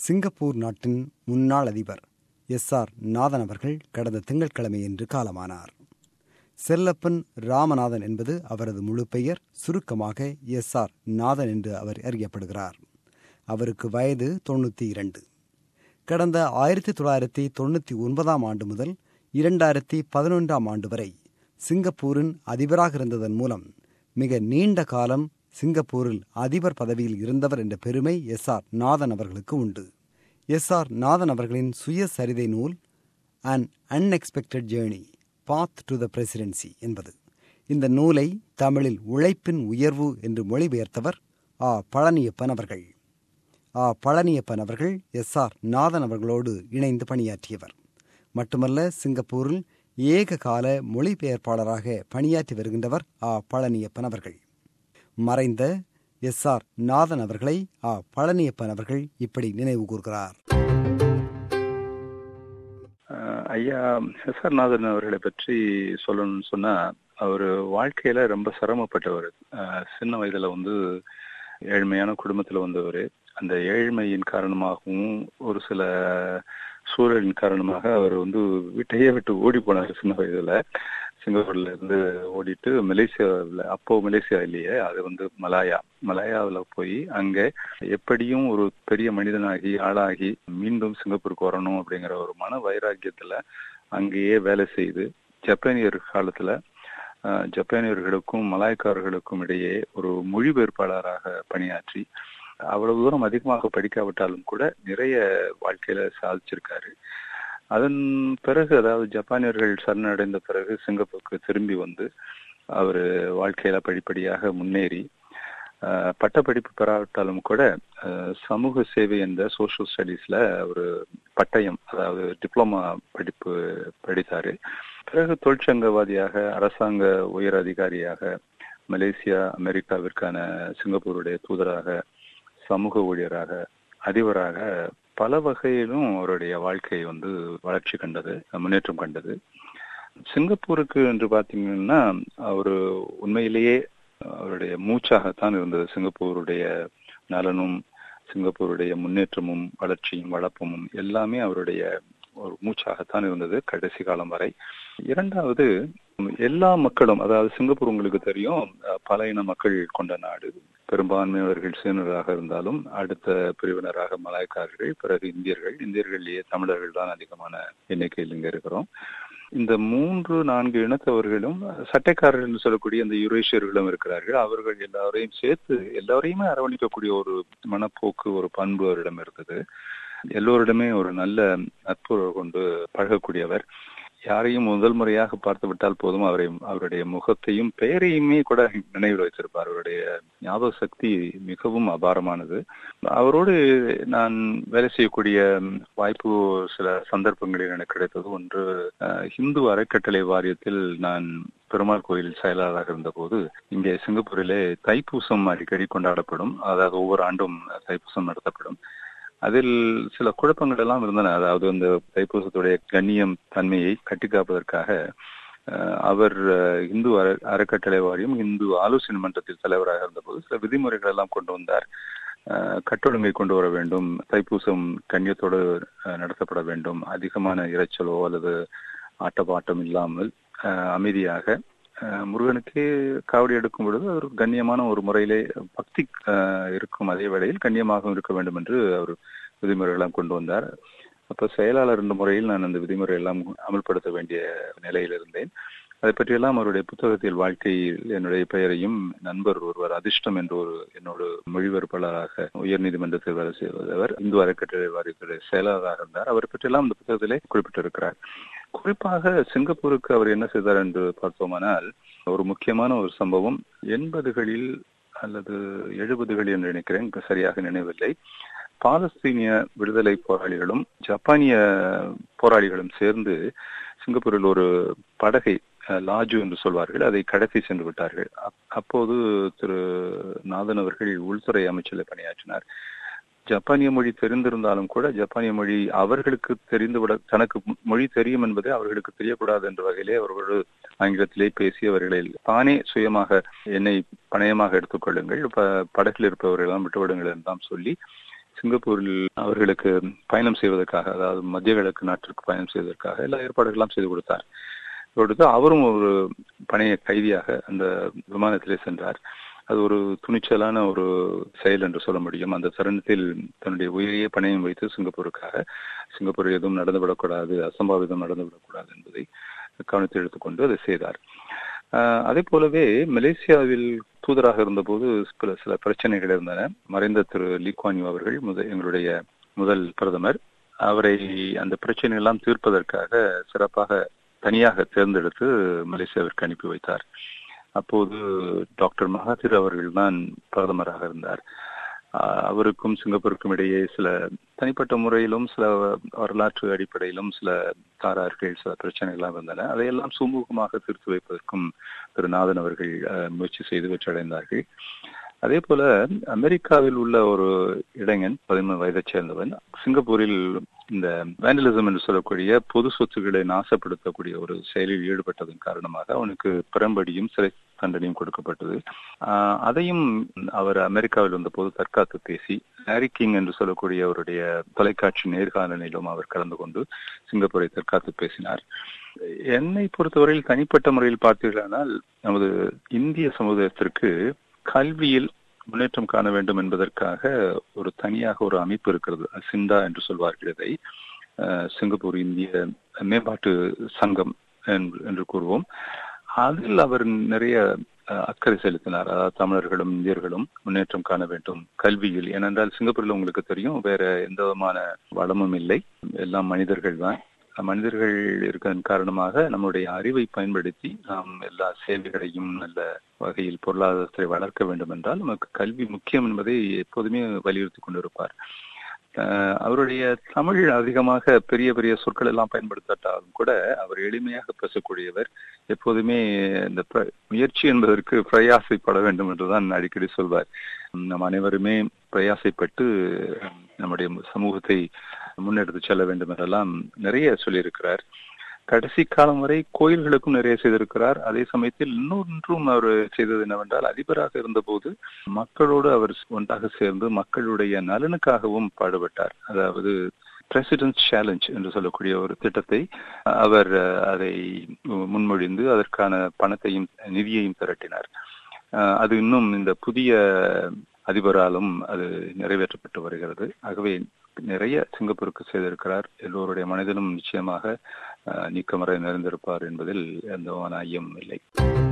Singapore நாட்டின் முன்னாள் அதிபர் எஸ் ஆர் நாதன் அவர்கள் கடந்த திங்கட்கிழமையன்று காலமானார் செல்லப்பன் ராமநாதன் என்பது அவரது முழு பெயர் சுருக்கமாக எஸ் ஆர் நாதன் என்று அவர் அறியப்படுகிறார் அவருக்கு வயது தொண்ணூற்றி இரண்டு கடந்த ஆயிரத்தி தொள்ளாயிரத்தி தொண்ணூற்றி ஒன்பதாம் ஆண்டு முதல் இரண்டாயிரத்தி பதினொன்றாம் ஆண்டு வரை சிங்கப்பூரின் அதிபராக இருந்ததன் மூலம் மிக நீண்ட காலம் சிங்கப்பூரில் அதிபர் பதவியில் இருந்தவர் என்ற பெருமை எஸ் ஆர் நாதன் அவர்களுக்கு உண்டு எஸ் ஆர் நாதன் அவர்களின் சுயசரிதை நூல் an unexpected journey path to the presidency என்பது இந்த நூலை தமிழில் உழைப்பின் உயர்வு என்று மொழிபெயர்த்தவர் ஆ பழனியப்பன் அவர்கள் ஆ பழனியப்பன் அவர்கள் எஸ் ஆர் நாதன் அவர்களோடு இணைந்து பணியாற்றியவர் மட்டுமல்ல சிங்கப்பூரில் ஏக கால மொழிபெயர்ப்பாளராக பணியாற்றி வருகின்றவர் ஆ பழனியப்பன் அவர்கள் மறைந்த எஸ் ஆர் நாதன் அவர்களை ஆ பழனியப்பன் அவர்கள் இப்படி நினைவு கூர்கிறார் ஐயா எஸ் ஆர் நாதன் அவர்களை பற்றி சொல்லணும்னு சொன்னா அவர் வாழ்க்கையில ரொம்ப சிரமப்பட்டவர் சின்ன வயதுல வந்து ஏழ்மையான குடும்பத்துல வந்தவர் அந்த ஏழ்மையின் காரணமாகவும் ஒரு சில சூழலின் காரணமாக அவர் வந்து வீட்டையே விட்டு ஓடி போனார் சின்ன வயதுல சிங்கப்பூர்ல இருந்து ஓடிட்டு மலேசியாவில் அப்போ மலேசியா இல்லையே அது வந்து மலாயா மலாயாவில் போய் அங்க எப்படியும் ஒரு பெரிய மனிதனாகி ஆளாகி மீண்டும் சிங்கப்பூருக்கு வரணும் அப்படிங்கிற ஒரு மன வைராக்கியத்துல அங்கேயே வேலை செய்து ஜப்பானியர் காலத்துல ஜப்பானியர்களுக்கும் மலாய்க்காரர்களுக்கும் இடையே ஒரு மொழிபெயர்ப்பாளராக பணியாற்றி அவ்வளவு தூரம் அதிகமாக படிக்காவிட்டாலும் கூட நிறைய வாழ்க்கையில சாதிச்சிருக்காரு அதன் பிறகு அதாவது ஜப்பானியர்கள் சரணடைந்த பிறகு சிங்கப்பூருக்கு திரும்பி வந்து அவர் வாழ்க்கையில படிப்படியாக முன்னேறி பட்டப்படிப்பு பெறாவிட்டாலும் கூட சமூக சேவை என்ற சோசியல் ஸ்டடீஸ்ல ஒரு பட்டயம் அதாவது டிப்ளமா படிப்பு படித்தாரு பிறகு தொழிற்சங்கவாதியாக அரசாங்க உயர் அதிகாரியாக மலேசியா அமெரிக்காவிற்கான சிங்கப்பூருடைய தூதராக சமூக ஊழியராக அதிபராக பல வகையிலும் அவருடைய வாழ்க்கை வந்து வளர்ச்சி கண்டது முன்னேற்றம் கண்டது சிங்கப்பூருக்கு என்று பார்த்தீங்கன்னா அவர் உண்மையிலேயே அவருடைய மூச்சாகத்தான் இருந்தது சிங்கப்பூருடைய நலனும் சிங்கப்பூருடைய முன்னேற்றமும் வளர்ச்சியும் வளப்பமும் எல்லாமே அவருடைய ஒரு மூச்சாகத்தான் இருந்தது கடைசி காலம் வரை இரண்டாவது எல்லா மக்களும் அதாவது சிங்கப்பூர் உங்களுக்கு தெரியும் பல இன மக்கள் கொண்ட நாடு பெரும்பான்மையவர்கள் சீனராக இருந்தாலும் அடுத்த பிரிவினராக மலாய்க்காரர்கள் பிறகு இந்தியர்கள் இந்தியர்களிலேயே தமிழர்கள் தான் அதிகமான எண்ணிக்கையில் இங்க இருக்கிறோம் இந்த மூன்று நான்கு இனத்தவர்களும் சட்டைக்காரர்கள் என்று சொல்லக்கூடிய அந்த யுரேஷியர்களும் இருக்கிறார்கள் அவர்கள் எல்லாரையும் சேர்த்து எல்லாரையுமே அரவணைக்கக்கூடிய ஒரு மனப்போக்கு ஒரு பண்பு அவரிடம் இருந்தது எல்லோரிடமே ஒரு நல்ல நட்பு கொண்டு பழகக்கூடியவர் யாரையும் முதல் முறையாக பார்த்து விட்டால் போதும் அவரை அவருடைய முகத்தையும் பெயரையுமே கூட நினைவில் வைத்திருப்பார் அவருடைய ஞாபக சக்தி மிகவும் அபாரமானது அவரோடு நான் வேலை செய்யக்கூடிய வாய்ப்பு சில சந்தர்ப்பங்களில் எனக்கு கிடைத்தது ஒன்று ஹிந்து அறக்கட்டளை வாரியத்தில் நான் பெருமாள் கோயில் செயலாளராக இருந்தபோது இங்கே சிங்கப்பூரிலே தைப்பூசம் அடிக்கடி கொண்டாடப்படும் அதாவது ஒவ்வொரு ஆண்டும் தைப்பூசம் நடத்தப்படும் அதில் சில குழப்பங்கள் எல்லாம் இருந்தன அதாவது அந்த தைப்பூசத்துடைய கண்ணியம் தன்மையை கட்டி காப்பதற்காக அவர் இந்து அற அறக்கட்டளை வாரியம் இந்து ஆலோசனை மன்றத்தில் தலைவராக இருந்தபோது சில விதிமுறைகள் எல்லாம் கொண்டு வந்தார் கட்டொழுங்கை கொண்டு வர வேண்டும் தைப்பூசம் கண்ணியத்தோடு நடத்தப்பட வேண்டும் அதிகமான இறைச்சலோ அல்லது ஆட்டப்பாட்டம் இல்லாமல் அமைதியாக முருகனுக்கே காவடி எடுக்கும் பொழுது ஒரு கண்ணியமான ஒரு முறையிலே பக்தி இருக்கும் அதே வேளையில் கண்ணியமாகவும் இருக்க வேண்டும் என்று அவர் விதிமுறைகள்லாம் கொண்டு வந்தார் அப்ப செயலாளர் என்ற முறையில் நான் அந்த விதிமுறை எல்லாம் அமல்படுத்த வேண்டிய நிலையில் இருந்தேன் அதை பற்றியெல்லாம் அவருடைய புத்தகத்தில் வாழ்க்கையில் என்னுடைய பெயரையும் நண்பர் ஒருவர் அதிர்ஷ்டம் என்ற ஒரு என்னோட மொழிபெயர்ப்பாளராக உயர் நீதிமன்றத்தில் வேலை செய்வதவர் இந்து அறக்கட்டளை வாரியத்துடைய செயலாளராக இருந்தார் அவர் பற்றியெல்லாம் அந்த புத்தகத்திலே குறிப்பிட்டிருக்கிறார் குறிப்பாக சிங்கப்பூருக்கு அவர் என்ன செய்தார் என்று பார்த்தோமானால் ஒரு முக்கியமான ஒரு சம்பவம் எண்பதுகளில் அல்லது எழுபதுகளில் என்று நினைக்கிறேன் சரியாக நினைவில்லை பாலஸ்தீனிய விடுதலை போராளிகளும் ஜப்பானிய போராளிகளும் சேர்ந்து சிங்கப்பூரில் ஒரு படகை லாஜு என்று சொல்வார்கள் அதை கடத்தி சென்று விட்டார்கள் அப்போது திரு நாதன் அவர்கள் உள்துறை அமைச்சரில் பணியாற்றினார் ஜப்பானிய மொழி தெரிந்திருந்தாலும் கூட ஜப்பானிய மொழி அவர்களுக்கு தெரிந்துவிட தனக்கு மொழி தெரியும் என்பதை அவர்களுக்கு தெரியக்கூடாது என்ற வகையிலே அவர்களோடு ஆங்கிலத்திலே பேசி அவர்களை தானே சுயமாக என்னை பணயமாக எடுத்துக்கொள்ளுங்கள் படகில் இருப்பவர்களெல்லாம் விட்டுவிடுங்கள் என்றும் சொல்லி சிங்கப்பூரில் அவர்களுக்கு பயணம் செய்வதற்காக அதாவது மத்திய கிழக்கு நாட்டிற்கு பயணம் செய்வதற்காக எல்லா ஏற்பாடுகள்லாம் செய்து கொடுத்தார் கொடுத்து அவரும் ஒரு பணைய கைதியாக அந்த விமானத்திலே சென்றார் அது ஒரு துணிச்சலான ஒரு செயல் என்று சொல்ல முடியும் அந்த தருணத்தில் தன்னுடைய உயிரையே பணையம் வைத்து சிங்கப்பூருக்காக சிங்கப்பூர் எதுவும் நடந்துவிடக்கூடாது அசம்பாவிதம் நடந்துவிடக்கூடாது என்பதை கவனத்தில் எடுத்துக்கொண்டு அதை செய்தார் அதே போலவே மலேசியாவில் தூதராக இருந்தபோது சில சில பிரச்சனைகள் இருந்தன மறைந்த திரு லீக்வான்யூ அவர்கள் முதல் எங்களுடைய முதல் பிரதமர் அவரை அந்த பிரச்சனை எல்லாம் தீர்ப்பதற்காக சிறப்பாக தனியாக தேர்ந்தெடுத்து மலேசியாவிற்கு அனுப்பி வைத்தார் அப்போது டாக்டர் மகாதிர் அவர்கள் தான் பிரதமராக இருந்தார் அவருக்கும் சிங்கப்பூருக்கும் இடையே சில தனிப்பட்ட முறையிலும் சில வரலாற்று அடிப்படையிலும் சில தாரார்கள் சில பிரச்சனைகள்லாம் இருந்தன அதையெல்லாம் சுமூகமாக தீர்த்து வைப்பதற்கும் திரு நாதன் அவர்கள் முயற்சி செய்து வெற்றடைந்தார்கள் அதே போல அமெரிக்காவில் உள்ள ஒரு இளைஞன் பதிமூணு வயதை சேர்ந்தவன் சிங்கப்பூரில் இந்த வேண்டலிசம் என்று சொல்லக்கூடிய பொது சொத்துக்களை நாசப்படுத்தக்கூடிய ஒரு செயலில் ஈடுபட்டதன் காரணமாக அவனுக்கு பிறம்படியும் சிறை தண்டனையும் கொடுக்கப்பட்டது அதையும் அவர் அமெரிக்காவில் வந்தபோது தற்காத்து பேசி ஹாரி கிங் என்று சொல்லக்கூடிய அவருடைய தொலைக்காட்சி நேர்காணலிலும் அவர் கலந்து கொண்டு சிங்கப்பூரை தற்காத்து பேசினார் என்னை பொறுத்தவரையில் தனிப்பட்ட முறையில் பார்த்தீர்களானால் நமது இந்திய சமுதாயத்திற்கு கல்வியில் முன்னேற்றம் காண வேண்டும் என்பதற்காக ஒரு தனியாக ஒரு அமைப்பு இருக்கிறது சிண்டா என்று சொல்வார்கள் இதை சிங்கப்பூர் இந்திய மேம்பாட்டு சங்கம் என்று கூறுவோம் அதில் அவர் நிறைய அக்கறை செலுத்தினார் அதாவது தமிழர்களும் இந்தியர்களும் முன்னேற்றம் காண வேண்டும் கல்வியில் ஏனென்றால் சிங்கப்பூரில் உங்களுக்கு தெரியும் வேற எந்த விதமான வளமும் இல்லை எல்லாம் மனிதர்கள் தான் மனிதர்கள் இருக்கிறதன் காரணமாக நம்முடைய அறிவை பயன்படுத்தி நாம் எல்லா சேவைகளையும் நல்ல வகையில் பொருளாதாரத்தை வளர்க்க வேண்டும் என்றால் நமக்கு கல்வி முக்கியம் என்பதை எப்போதுமே வலியுறுத்தி கொண்டிருப்பார் அவருடைய தமிழ் அதிகமாக பெரிய பெரிய சொற்கள் எல்லாம் பயன்படுத்தாட்டாலும் கூட அவர் எளிமையாக பேசக்கூடியவர் எப்போதுமே இந்த முயற்சி என்பதற்கு பிரயாசைப்பட வேண்டும் என்றுதான் அடிக்கடி சொல்வார் நம் அனைவருமே பிரயாசைப்பட்டு நம்முடைய சமூகத்தை முன்னெடுத்து செல்ல வேண்டும் என்றெல்லாம் நிறைய சொல்லியிருக்கிறார் கடைசி காலம் வரை கோயில்களுக்கும் நிறைய செய்திருக்கிறார் அதே சமயத்தில் இன்னொன்றும் அவர் செய்தது என்னவென்றால் அதிபராக இருந்தபோது மக்களோடு அவர் ஒன்றாக சேர்ந்து மக்களுடைய நலனுக்காகவும் பாடுபட்டார் அதாவது பிரசிடென்ட் சேலஞ்ச் என்று சொல்லக்கூடிய ஒரு திட்டத்தை அவர் அதை முன்மொழிந்து அதற்கான பணத்தையும் நிதியையும் திரட்டினார் அது இன்னும் இந்த புதிய அதிபராலும் அது நிறைவேற்றப்பட்டு வருகிறது ஆகவே நிறைய சிங்கப்பூருக்கு செய்திருக்கிறார் எல்லோருடைய மனிதனும் நிச்சயமாக நீக்கமறை நிறைந்திருப்பார் என்பதில் எந்த ஐயம் இல்லை